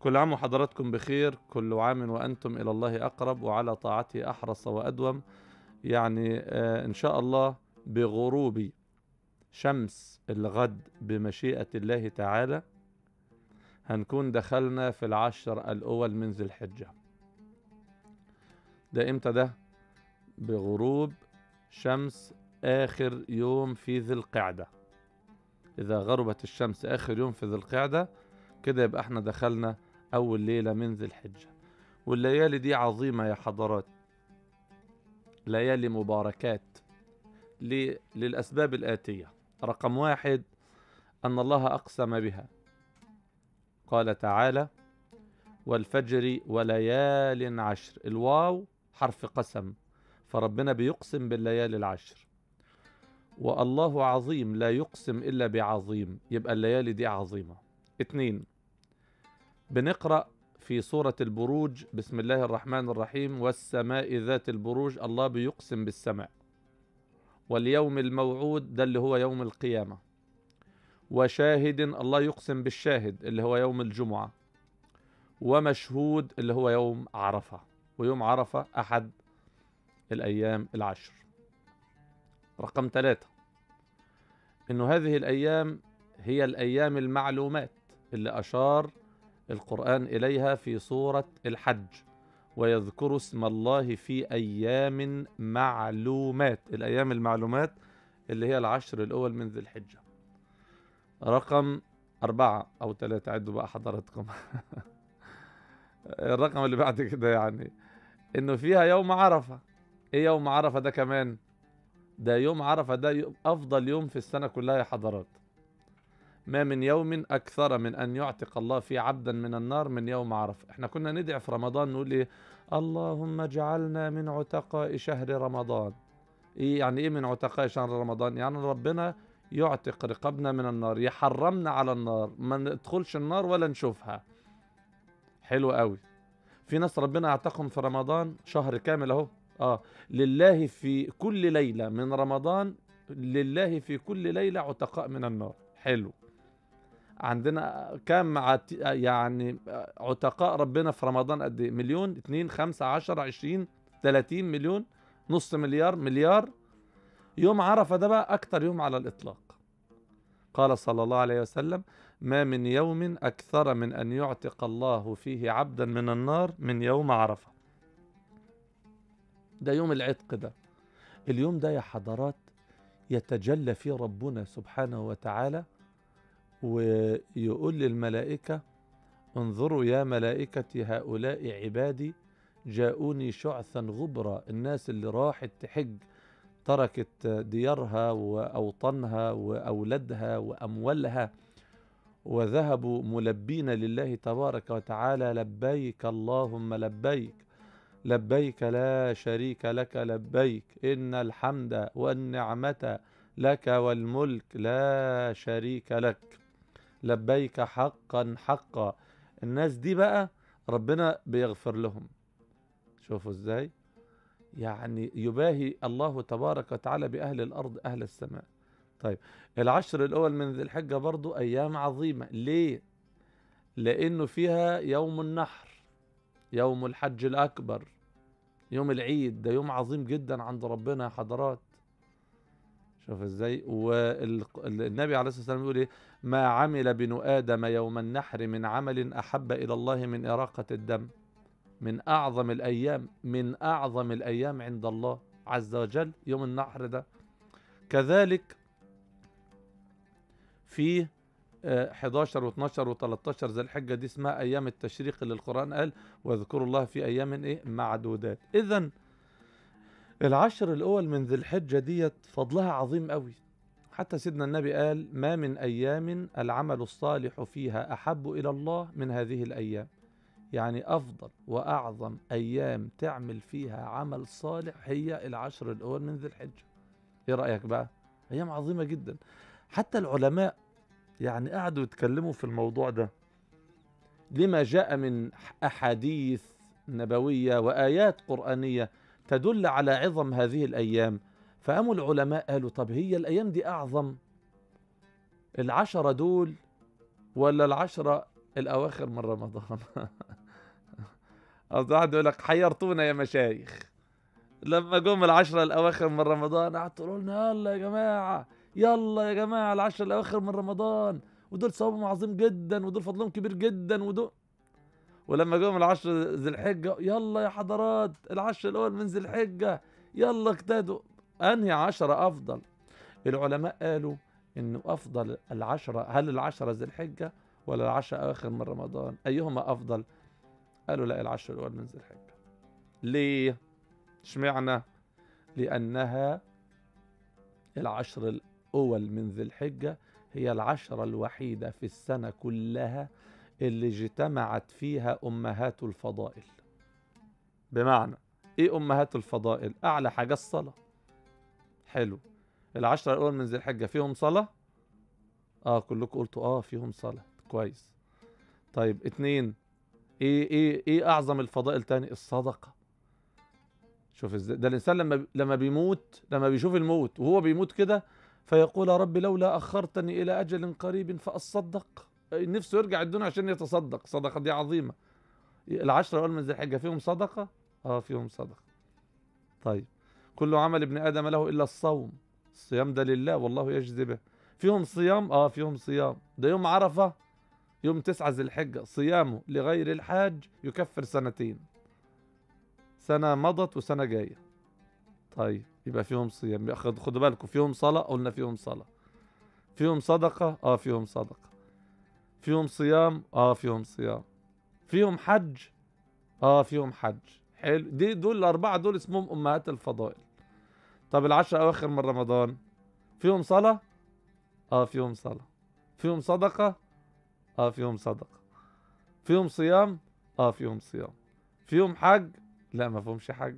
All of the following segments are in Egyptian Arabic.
كل عام وحضراتكم بخير كل عام وأنتم إلى الله أقرب وعلى طاعته أحرص وأدوم يعني آه إن شاء الله بغروب شمس الغد بمشيئة الله تعالى هنكون دخلنا في العشر الأول من ذي الحجة ده إمتى ده بغروب شمس آخر يوم في ذي القعدة إذا غربت الشمس آخر يوم في ذي القعدة كده يبقى احنا دخلنا أول ليلة من ذي الحجة والليالي دي عظيمة يا حضرات ليالي مباركات ل- للأسباب الآتية رقم واحد أن الله أقسم بها قال تعالى والفجر وليال عشر الواو حرف قسم فربنا بيقسم بالليالي العشر والله عظيم لا يقسم إلا بعظيم يبقى الليالي دي عظيمة اتنين بنقرأ في سورة البروج بسم الله الرحمن الرحيم والسماء ذات البروج الله بيقسم بالسماء واليوم الموعود ده اللي هو يوم القيامة وشاهد الله يقسم بالشاهد اللي هو يوم الجمعة ومشهود اللي هو يوم عرفة ويوم عرفة أحد الأيام العشر رقم ثلاثة إنه هذه الأيام هي الأيام المعلومات اللي أشار القرآن إليها في سورة الحج ويذكر اسم الله في أيام معلومات الأيام المعلومات اللي هي العشر الأول من ذي الحجة رقم أربعة أو ثلاثة عدوا بقى حضراتكم الرقم اللي بعد كده يعني إنه فيها يوم عرفة إيه يوم عرفة ده كمان ده يوم عرفة ده يوم أفضل يوم في السنة كلها يا حضرات ما من يوم أكثر من أن يعتق الله فيه عبدا من النار من يوم عرفة احنا كنا ندعي في رمضان نقول إيه اللهم اجعلنا من عتقاء شهر رمضان إيه يعني إيه من عتقاء شهر رمضان يعني ربنا يعتق رقابنا من النار يحرمنا على النار ما ندخلش النار ولا نشوفها حلو قوي في ناس ربنا اعتقهم في رمضان شهر كامل اهو اه لله في كل ليلة من رمضان لله في كل ليلة عتقاء من النار حلو عندنا كم عت... يعني عتقاء ربنا في رمضان قد ايه مليون اتنين خمسة عشر عشرين تلاتين مليون نص مليار مليار يوم عرفة ده بقى أكتر يوم على الإطلاق قال صلى الله عليه وسلم ما من يوم أكثر من أن يعتق الله فيه عبدا من النار من يوم عرفة ده يوم العتق ده اليوم ده يا حضرات يتجلى فيه ربنا سبحانه وتعالى ويقول للملائكة انظروا يا ملائكتي هؤلاء عبادي جاءوني شعثا غبرا الناس اللي راحت تحج تركت ديارها وأوطانها وأولادها وأموالها وذهبوا ملبين لله تبارك وتعالى لبيك اللهم لبيك لبيك لا شريك لك لبيك إن الحمد والنعمة لك والملك لا شريك لك لبيك حقا حقا الناس دي بقى ربنا بيغفر لهم شوفوا ازاي يعني يباهي الله تبارك وتعالى بأهل الأرض أهل السماء طيب العشر الأول من ذي الحجة برضو أيام عظيمة ليه؟ لأنه فيها يوم النحر يوم الحج الأكبر يوم العيد ده يوم عظيم جدا عند ربنا يا حضرات شوف ازاي والنبي عليه الصلاة والسلام يقول ايه ما عمل بنو آدم يوم النحر من عمل أحب إلى الله من إراقة الدم من أعظم الأيام من أعظم الأيام عند الله عز وجل يوم النحر ده كذلك في 11 و12 و13 ذي الحجة دي اسمها أيام التشريق اللي القرآن قال واذكروا الله في أيام إيه معدودات إذا العشر الأول من ذي الحجة ديت فضلها عظيم قوي حتى سيدنا النبي قال ما من أيام العمل الصالح فيها أحب إلى الله من هذه الأيام يعني أفضل وأعظم أيام تعمل فيها عمل صالح هي العشر الأول من ذي الحجة إيه رأيك بقى أيام عظيمة جدا حتى العلماء يعني قعدوا يتكلموا في الموضوع ده لما جاء من أحاديث نبوية وآيات قرآنية تدل على عظم هذه الأيام فقاموا العلماء قالوا طب هي الأيام دي أعظم العشرة دول ولا العشرة الاواخر من رمضان أصل واحد يقول لك حيرتونا يا مشايخ لما جم العشرة الأواخر من رمضان قعدت تقولوا لنا يلا يا جماعة يلا يا جماعة العشرة الأواخر من رمضان ودول ثوابهم عظيم جدا ودول فضلهم كبير جدا ودول ولما جم العشر ذي الحجة يلا يا حضرات العشر الأول من ذي الحجة يلا اجتهدوا أنهي عشرة أفضل العلماء قالوا إنه أفضل العشرة هل العشرة ذي الحجة ولا العشرة أواخر من رمضان أيهما أفضل قالوا لا العشر الأول من ذي الحجة ليه اشمعنى لأنها العشر الأول من ذي الحجة هي العشرة الوحيدة في السنة كلها اللي اجتمعت فيها أمهات الفضائل بمعنى إيه أمهات الفضائل أعلى حاجة الصلاة حلو العشرة الأول من ذي الحجة فيهم صلاة آه كلكم قلتوا آه فيهم صلاة كويس طيب اتنين ايه ايه ايه اعظم الفضائل تاني الصدقه شوف ازاي ده الانسان لما لما بيموت لما بيشوف الموت وهو بيموت كده فيقول يا رب لولا اخرتني الى اجل قريب فاصدق نفسه يرجع الدنيا عشان يتصدق صدقه دي عظيمه العشرة الاول من ذي الحجه فيهم صدقه اه فيهم صدقه طيب كل عمل ابن ادم له الا الصوم الصيام ده لله والله يجزي به فيهم صيام اه فيهم صيام ده يوم عرفه يوم تسعة ذي الحجة صيامه لغير الحاج يكفر سنتين سنة مضت وسنة جاية طيب يبقى فيهم صيام خد- خدوا بالكم فيهم صلاة قلنا فيهم صلاة فيهم صدقة اه فيهم صدقة فيهم صيام اه فيهم صيام فيهم حج اه فيهم حج حلو دي دول الأربعة دول اسمهم أمهات الفضائل طب العشر أواخر من رمضان فيهم صلاة اه فيهم صلاة فيهم صدقة اه فيهم صدقة فيهم صيام اه فيهم صيام فيهم حج لا ما فيهمش حج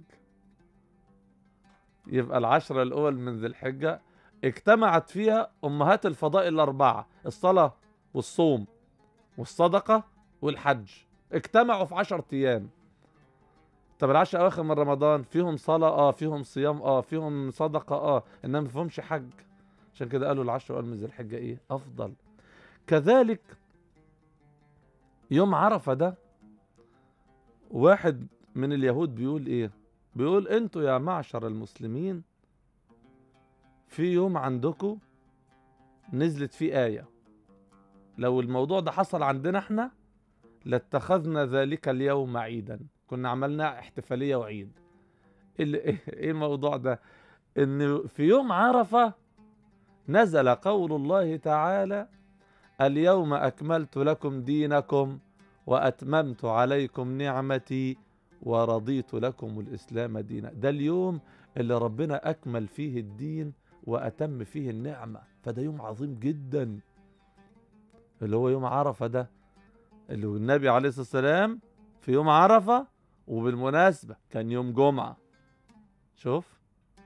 يبقى العشرة الأول من ذي الحجة اجتمعت فيها أمهات الفضائل الأربعة الصلاة والصوم والصدقة والحج اجتمعوا في عشر أيام طب العشر أواخر من رمضان فيهم صلاة اه فيهم صيام اه فيهم صدقة اه إنما ما فيهمش حج عشان كده قالوا العشر الأول من ذي الحجة إيه أفضل كذلك يوم عرفة ده واحد من اليهود بيقول ايه بيقول انتوا يا معشر المسلمين في يوم عندكم نزلت فيه آية لو الموضوع ده حصل عندنا احنا لاتخذنا ذلك اليوم عيدا كنا عملنا احتفالية وعيد ال- ايه الموضوع ده ان في يوم عرفة نزل قول الله تعالى اليوم أكملت لكم دينكم وأتممت عليكم نعمتي ورضيت لكم الإسلام دينا ده اليوم اللي ربنا أكمل فيه الدين وأتم فيه النعمة فده يوم عظيم جدا اللي هو يوم عرفة ده اللي هو النبي عليه الصلاة والسلام في يوم عرفة وبالمناسبة كان يوم جمعة شوف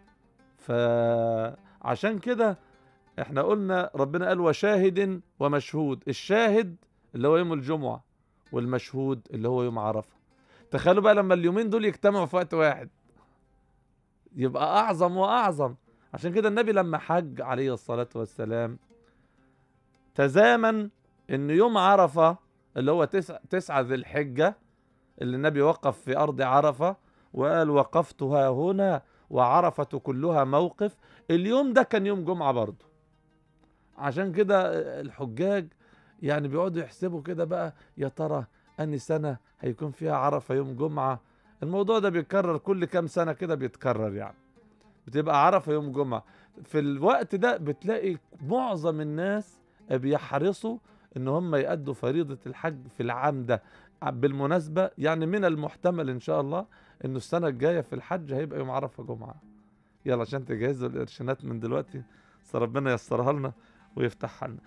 فعشان كده احنا قلنا ربنا قال وشاهد ومشهود الشاهد اللي هو يوم الجمعة والمشهود اللي هو يوم عرفة تخيلوا بقى لما اليومين دول يجتمعوا في وقت واحد يبقى أعظم وأعظم عشان كده النبي لما حج عليه الصلاة والسلام تزامن إن يوم عرفة اللي هو تسعة, تسعة ذي الحجة اللي النبي وقف في أرض عرفة وقال وقفتها هنا وعرفة كلها موقف اليوم ده كان يوم جمعة برضه عشان كده الحجاج يعني بيقعدوا يحسبوا كده بقى يا ترى أني سنة هيكون فيها عرفة يوم جمعة الموضوع ده بيتكرر كل كام سنة كده بيتكرر يعني بتبقى عرفة يوم جمعة في الوقت ده بتلاقي معظم الناس بيحرصوا ان هم يأدوا فريضة الحج في العام ده بالمناسبة يعني من المحتمل ان شاء الله انه السنة الجاية في الحج هيبقى يوم عرفة جمعة يلا عشان تجهزوا القرشينات من دلوقتي بس ربنا ييسرها لنا ويفتحها لنا